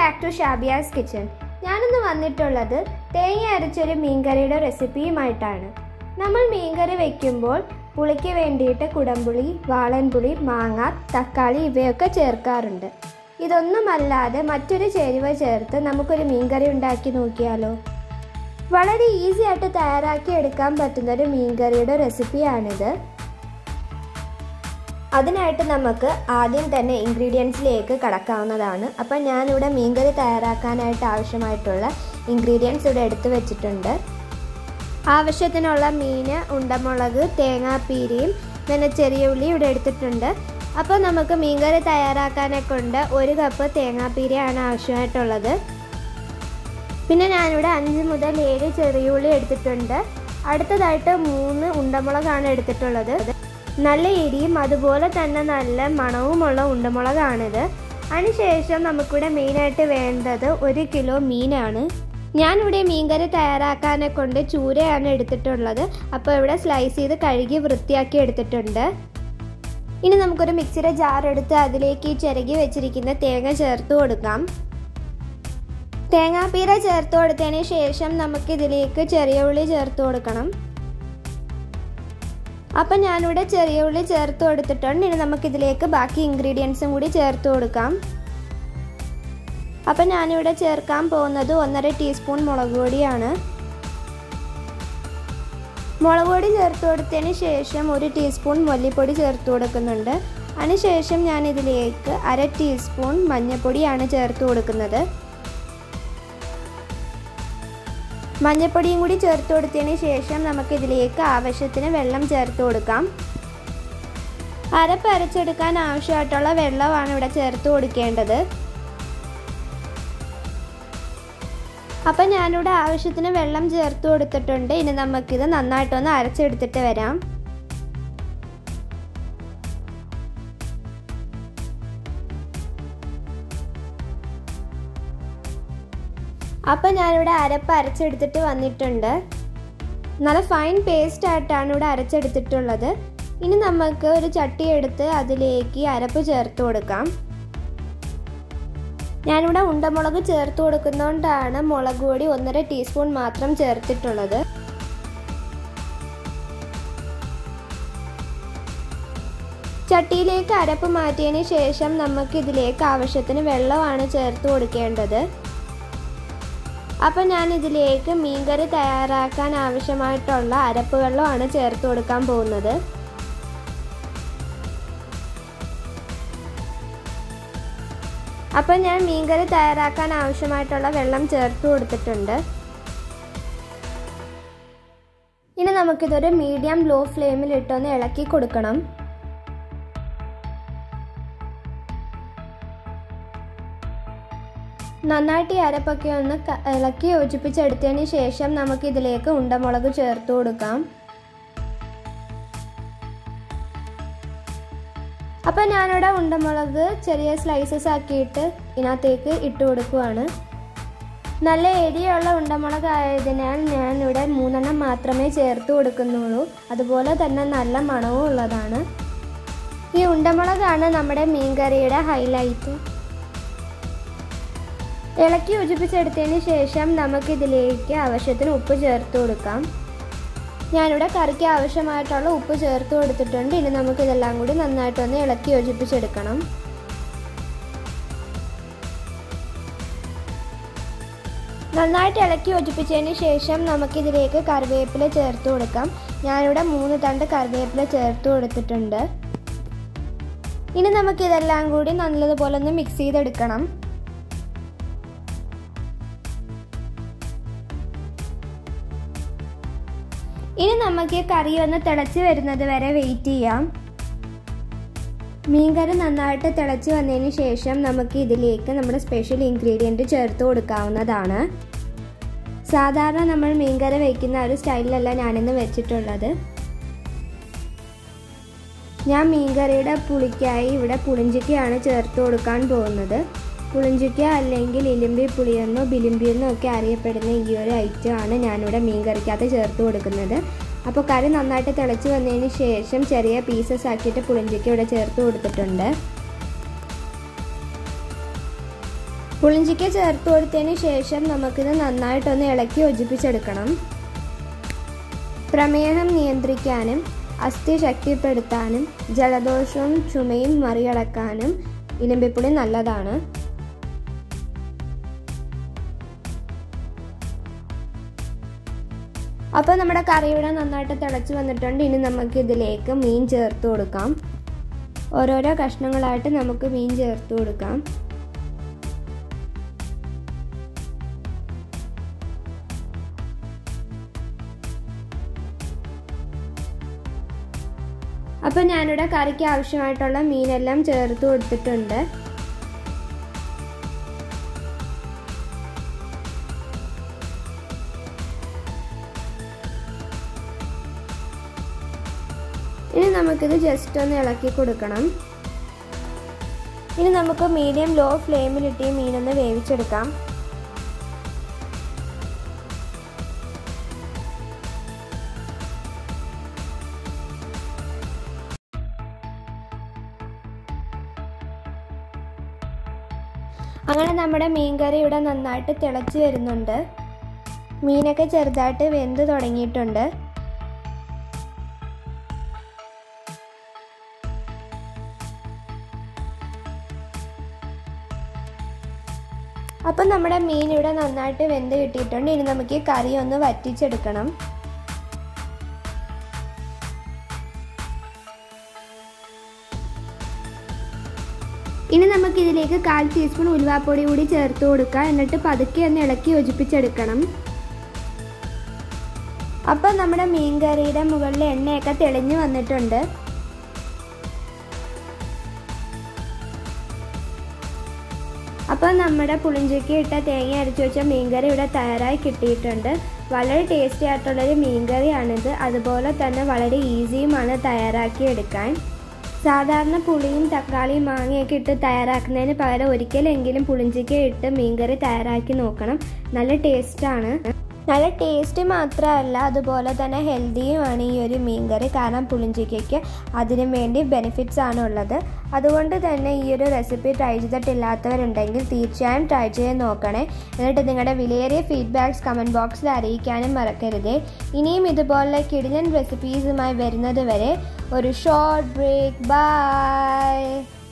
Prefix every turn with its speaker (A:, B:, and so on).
A: back to Shabiya's kitchen ഞാനിന്ന് വന്നിട്ടുള്ളത് തേങ്ങ അരച്ചൊരു മീൻകറിയുടെ റെസിപ്പിയുമായിട്ടാണ് നമ്മൾ മീൻകറി വെക്കുമ്പോൾ പുളിക്ക് വേണ്ടിയിട്ട് കുടംപുളി വാളൻപുളി മാങ്ങ തക്കാളി ഇവയൊക്കെ ചേർക്കാറുണ്ട് ഇതൊന്നുമല്ലാതെ മറ്റൊരു ചേരുവ ചേർത്ത് നമുക്കൊരു മീൻകറി ഉണ്ടാക്കി നോക്കിയാലോ വളരെ ഈസി ആയിട്ട് തയ്യാറാക്കി എടുക്കാൻ പറ്റുന്ന ഒരു മീൻകറിയുടെ റെസിപ്പിയാണിത് അതിനായിട്ട് നമുക്ക് ആദ്യം തന്നെ ഇൻഗ്രീഡിയൻസിലേക്ക് കടക്കാവുന്നതാണ് അപ്പം ഞാനിവിടെ മീൻകറി തയ്യാറാക്കാനായിട്ട് ആവശ്യമായിട്ടുള്ള ഇൻഗ്രീഡിയൻസ് ഇവിടെ എടുത്തു വെച്ചിട്ടുണ്ട് ആവശ്യത്തിനുള്ള മീൻ ഉണ്ടമുളക് തേങ്ങാപ്പീരിയും പിന്നെ ചെറിയ ഉള്ളി ഇവിടെ എടുത്തിട്ടുണ്ട് അപ്പോൾ നമുക്ക് മീൻകറി തയ്യാറാക്കാനെ കൊണ്ട് ഒരു കപ്പ് തേങ്ങാപ്പീരിയാണ് ആവശ്യമായിട്ടുള്ളത് പിന്നെ ഞാനിവിടെ അഞ്ച് മുതൽ ഏഴ് ചെറിയ ഉള്ളി എടുത്തിട്ടുണ്ട് അടുത്തതായിട്ട് മൂന്ന് ഉണ്ടമുളകാണ് എടുത്തിട്ടുള്ളത് നല്ല എരിയും അതുപോലെ തന്നെ നല്ല മണവുമുള്ള ഉണ്ടമുളകാണിത് അതിനുശേഷം നമുക്കിവിടെ മെയിനായിട്ട് വേണ്ടത് ഒരു കിലോ മീനാണ് ഞാനിവിടെ മീൻകറി തയ്യാറാക്കാനെ കൊണ്ട് ചൂരയാണ് എടുത്തിട്ടുള്ളത് അപ്പോൾ ഇവിടെ സ്ലൈസ് ചെയ്ത് കഴുകി വൃത്തിയാക്കി എടുത്തിട്ടുണ്ട് ഇനി നമുക്കൊരു മിക്സിയുടെ ജാർ എടുത്ത് അതിലേക്ക് ഈ ചിരകി വെച്ചിരിക്കുന്ന തേങ്ങ ചേർത്ത് കൊടുക്കാം തേങ്ങാപ്പീര ചേർത്ത് കൊടുത്തതിന് ശേഷം നമുക്കിതിലേക്ക് ചെറിയ ഉള്ളി ചേർത്ത് കൊടുക്കണം അപ്പം ഞാനിവിടെ ചെറിയ ഉള്ളി ചേർത്ത് കൊടുത്തിട്ടുണ്ട് ഇനി നമുക്കിതിലേക്ക് ബാക്കി ഇൻഗ്രീഡിയൻസും കൂടി ചേർത്ത് കൊടുക്കാം അപ്പം ഞാനിവിടെ ചേർക്കാൻ പോകുന്നത് ഒന്നര ടീസ്പൂൺ മുളക് പൊടിയാണ് മുളക് പൊടി ചേർത്ത് കൊടുത്തതിന് ശേഷം ഒരു ടീസ്പൂൺ മല്ലിപ്പൊടി ചേർത്ത് കൊടുക്കുന്നുണ്ട് അതിനുശേഷം ഞാൻ ഇതിലേക്ക് അര ടീസ്പൂൺ മഞ്ഞൾപ്പൊടിയാണ് ചേർത്ത് കൊടുക്കുന്നത് മഞ്ഞൾപ്പൊടിയും കൂടി ചേർത്ത് കൊടുത്തതിന് ശേഷം നമുക്കിതിലേക്ക് ആവശ്യത്തിന് വെള്ളം ചേർത്ത് കൊടുക്കാം അരപ്പ് അരച്ചെടുക്കാൻ ആവശ്യമായിട്ടുള്ള വെള്ളമാണ് ഇവിടെ ചേർത്ത് കൊടുക്കേണ്ടത് അപ്പം ഞാനിവിടെ ആവശ്യത്തിന് വെള്ളം ചേർത്ത് കൊടുത്തിട്ടുണ്ട് ഇനി നമുക്കിത് നന്നായിട്ടൊന്ന് അരച്ചെടുത്തിട്ട് വരാം അപ്പം ഞാനിവിടെ അരപ്പ് അരച്ചെടുത്തിട്ട് വന്നിട്ടുണ്ട് നല്ല ഫൈൻ പേസ്റ്റ് ആയിട്ടാണ് ഇവിടെ അരച്ചെടുത്തിട്ടുള്ളത് ഇനി നമുക്ക് ഒരു ചട്ടി എടുത്ത് അതിലേക്ക് അരപ്പ് ചേർത്ത് കൊടുക്കാം ഞാനിവിടെ ഉണ്ടമുളക് ചേർത്ത് കൊടുക്കുന്നതുകൊണ്ടാണ് മുളക് പൊടി ഒന്നര ടീസ്പൂൺ മാത്രം ചേർത്തിട്ടുള്ളത് ചട്ടിയിലേക്ക് അരപ്പ് മാറ്റിയതിന് ശേഷം നമുക്ക് ഇതിലേക്ക് ആവശ്യത്തിന് വെള്ളമാണ് ചേർത്ത് കൊടുക്കേണ്ടത് അപ്പം ഞാൻ ഇതിലേക്ക് മീൻകറി തയ്യാറാക്കാൻ ആവശ്യമായിട്ടുള്ള അരപ്പ് വെള്ളമാണ് ചേർത്ത് കൊടുക്കാൻ പോകുന്നത് അപ്പം ഞാൻ മീൻകറി തയ്യാറാക്കാൻ ആവശ്യമായിട്ടുള്ള വെള്ളം ചേർത്ത് കൊടുത്തിട്ടുണ്ട് ഇനി നമുക്കിതൊരു മീഡിയം ലോ ഫ്ലെയിമിൽ ഇട്ടൊന്ന് ഇളക്കി കൊടുക്കണം നന്നായിട്ട് ഈ അരപ്പൊക്കെ ഒന്ന് ഇളക്കി യോജിപ്പിച്ചെടുത്തതിന് ശേഷം നമുക്കിതിലേക്ക് ഉണ്ടമുളക് ചേർത്ത് കൊടുക്കാം അപ്പം ഞാനിവിടെ ഉണ്ടമുളക് ചെറിയ സ്ലൈസസ് ആക്കിയിട്ട് ഇതിനകത്തേക്ക് ഇട്ട് കൊടുക്കുവാണ് നല്ല എരിയുള്ള ഉണ്ടമുളക് ആയതിനാൽ ഞാനിവിടെ മൂന്നെണ്ണം മാത്രമേ ചേർത്ത് കൊടുക്കുന്നുള്ളൂ അതുപോലെ തന്നെ നല്ല മണവും ഉള്ളതാണ് ഈ ഉണ്ടമുളകാണ് നമ്മുടെ മീൻകറിയുടെ ഹൈലൈറ്റ് ഇളക്കി യോജിപ്പിച്ചെടുത്തതിന് ശേഷം നമുക്കിതിലേക്ക് ആവശ്യത്തിന് ഉപ്പ് ചേർത്ത് കൊടുക്കാം ഞാനിവിടെ കറിക്ക് ആവശ്യമായിട്ടുള്ള ഉപ്പ് ചേർത്ത് കൊടുത്തിട്ടുണ്ട് ഇനി നമുക്കിതെല്ലാം കൂടി നന്നായിട്ടൊന്ന് ഇളക്കി യോജിപ്പിച്ചെടുക്കണം നന്നായിട്ട് ഇളക്കി യോജിപ്പിച്ചതിന് ശേഷം നമുക്കിതിലേക്ക് കറിവേപ്പില ചേർത്ത് കൊടുക്കാം ഞാനിവിടെ മൂന്ന് തണ്ട് കറിവേപ്പില ചേർത്ത് കൊടുത്തിട്ടുണ്ട് ഇനി നമുക്കിതെല്ലാം കൂടി നല്ലതുപോലെ ഒന്ന് മിക്സ് ചെയ്തെടുക്കണം ഇനി നമുക്ക് കറി ഒന്ന് തിളച്ച് വരുന്നത് വരെ വെയിറ്റ് ചെയ്യാം മീൻകറി നന്നായിട്ട് തിളച്ച് വന്നതിന് ശേഷം നമുക്ക് ഇതിലേക്ക് നമ്മുടെ സ്പെഷ്യൽ ഇൻഗ്രീഡിയൻറ്റ് ചേർത്ത് കൊടുക്കാവുന്നതാണ് സാധാരണ നമ്മൾ മീൻകറി വയ്ക്കുന്ന ഒരു സ്റ്റൈലിലല്ല ഞാനിന്ന് വെച്ചിട്ടുള്ളത് ഞാൻ മീൻകറിയുടെ പുളിക്കായി ഇവിടെ പുളിഞ്ചിക്കയാണ് ചേർത്ത് കൊടുക്കാൻ പോകുന്നത് പുളിഞ്ചിക്ക അല്ലെങ്കിൽ ഇലിമ്പി പുളിയെന്നോ ബിലിമ്പിയെന്നോ ഒക്കെ അറിയപ്പെടുന്ന ഈ ഒരു ഐറ്റമാണ് ഞാനിവിടെ മീൻ കറിക്കകത്ത് ചേർത്ത് കൊടുക്കുന്നത് അപ്പോൾ കറി നന്നായിട്ട് തിളച്ച് വന്നതിന് ശേഷം ചെറിയ പീസസ് ആക്കിയിട്ട് പുളിഞ്ചിക്ക ഇവിടെ ചേർത്ത് കൊടുത്തിട്ടുണ്ട് പുളിഞ്ചിക്ക ചേർത്ത് കൊടുത്തതിന് ശേഷം നമുക്കിത് നന്നായിട്ടൊന്ന് ഇളക്കി യോജിപ്പിച്ചെടുക്കണം പ്രമേഹം നിയന്ത്രിക്കാനും അസ്ഥി ശക്തിപ്പെടുത്താനും ജലദോഷവും ചുമയും മറികടക്കാനും ഇലമ്പിപ്പുളി നല്ലതാണ് അപ്പോൾ നമ്മുടെ കറി ഇവിടെ നന്നായിട്ട് തിളച്ച് വന്നിട്ടുണ്ട് ഇനി നമുക്ക് ഇതിലേക്ക് മീൻ ചേർത്ത് കൊടുക്കാം ഓരോരോ കഷ്ണങ്ങളായിട്ട് നമുക്ക് മീൻ ചേർത്ത് കൊടുക്കാം അപ്പോൾ ഞാനിവിടെ കറിക്ക് ആവശ്യമായിട്ടുള്ള മീനെല്ലാം ചേർത്ത് കൊടുത്തിട്ടുണ്ട് ഇനി നമുക്കിത് ജസ്റ്റ് ഒന്ന് ഇളക്കി കൊടുക്കണം ഇനി നമുക്ക് മീഡിയം ലോ ഫ്ലെയിമിലിട്ട് ഈ മീനൊന്ന് വേവിച്ചെടുക്കാം അങ്ങനെ നമ്മുടെ മീൻകറി ഇവിടെ നന്നായിട്ട് തിളച്ച് വരുന്നുണ്ട് മീനൊക്കെ ചെറുതായിട്ട് വെന്ത് തുടങ്ങിയിട്ടുണ്ട് അപ്പം നമ്മുടെ മീൻ ഇവിടെ നന്നായിട്ട് വെന്ത് കിട്ടിയിട്ടുണ്ട് ഇനി നമുക്ക് ഈ കറി ഒന്ന് വറ്റിച്ചെടുക്കണം ഇനി നമുക്ക് ഇതിലേക്ക് കാൽ ടീസ്പൂൺ ഉലുവാപ്പൊടി കൂടി ചേർത്ത് കൊടുക്കാം എന്നിട്ട് പതുക്കെ ഒന്ന് ഇളക്കി യോജിപ്പിച്ചെടുക്കണം അപ്പം നമ്മുടെ മീൻ കറിയുടെ മുകളിൽ എണ്ണയൊക്കെ തെളിഞ്ഞു വന്നിട്ടുണ്ട് അപ്പോൾ നമ്മുടെ പുളിഞ്ചിക്ക് ഇട്ട തേങ്ങ അരച്ച് വെച്ച മീൻകറി ഇവിടെ തയ്യാറായി കിട്ടിയിട്ടുണ്ട് വളരെ ടേസ്റ്റി ആയിട്ടുള്ളൊരു മീൻകറിയാണിത് അതുപോലെ തന്നെ വളരെ ഈസിയുമാണ് തയ്യാറാക്കി എടുക്കാൻ സാധാരണ പുളിയും തക്കാളിയും മാങ്ങയൊക്കെ ഇട്ട് തയ്യാറാക്കുന്നതിന് പകരം ഒരിക്കലെങ്കിലും പുളിഞ്ചിക്ക ഇട്ട് മീൻകറി തയ്യാറാക്കി നോക്കണം നല്ല ടേസ്റ്റാണ് നല്ല ടേസ്റ്റ് മാത്രമല്ല അതുപോലെ തന്നെ ഹെൽത്തിയുമാണ് ഈ ഒരു മീൻകറി കാരണം പുളിഞ്ചിക്കയ്ക്ക് അതിനു വേണ്ടി ബെനിഫിറ്റ്സ് ആണ് ഉള്ളത് അതുകൊണ്ട് തന്നെ ഈ ഒരു റെസിപ്പി ട്രൈ ചെയ്തിട്ടില്ലാത്തവരുണ്ടെങ്കിൽ തീർച്ചയായും ട്രൈ ചെയ്ത് നോക്കണേ എന്നിട്ട് നിങ്ങളുടെ വിലയേറിയ ഫീഡ്ബാക്ക്സ് കമൻറ്റ് ബോക്സിൽ അറിയിക്കാനും മറക്കരുതേ ഇനിയും ഇതുപോലെ കിടിലൻ റെസിപ്പീസുമായി വരുന്നത് വരെ ഒരു ഷോർട്ട് ബ്രേക്ക് ബൈ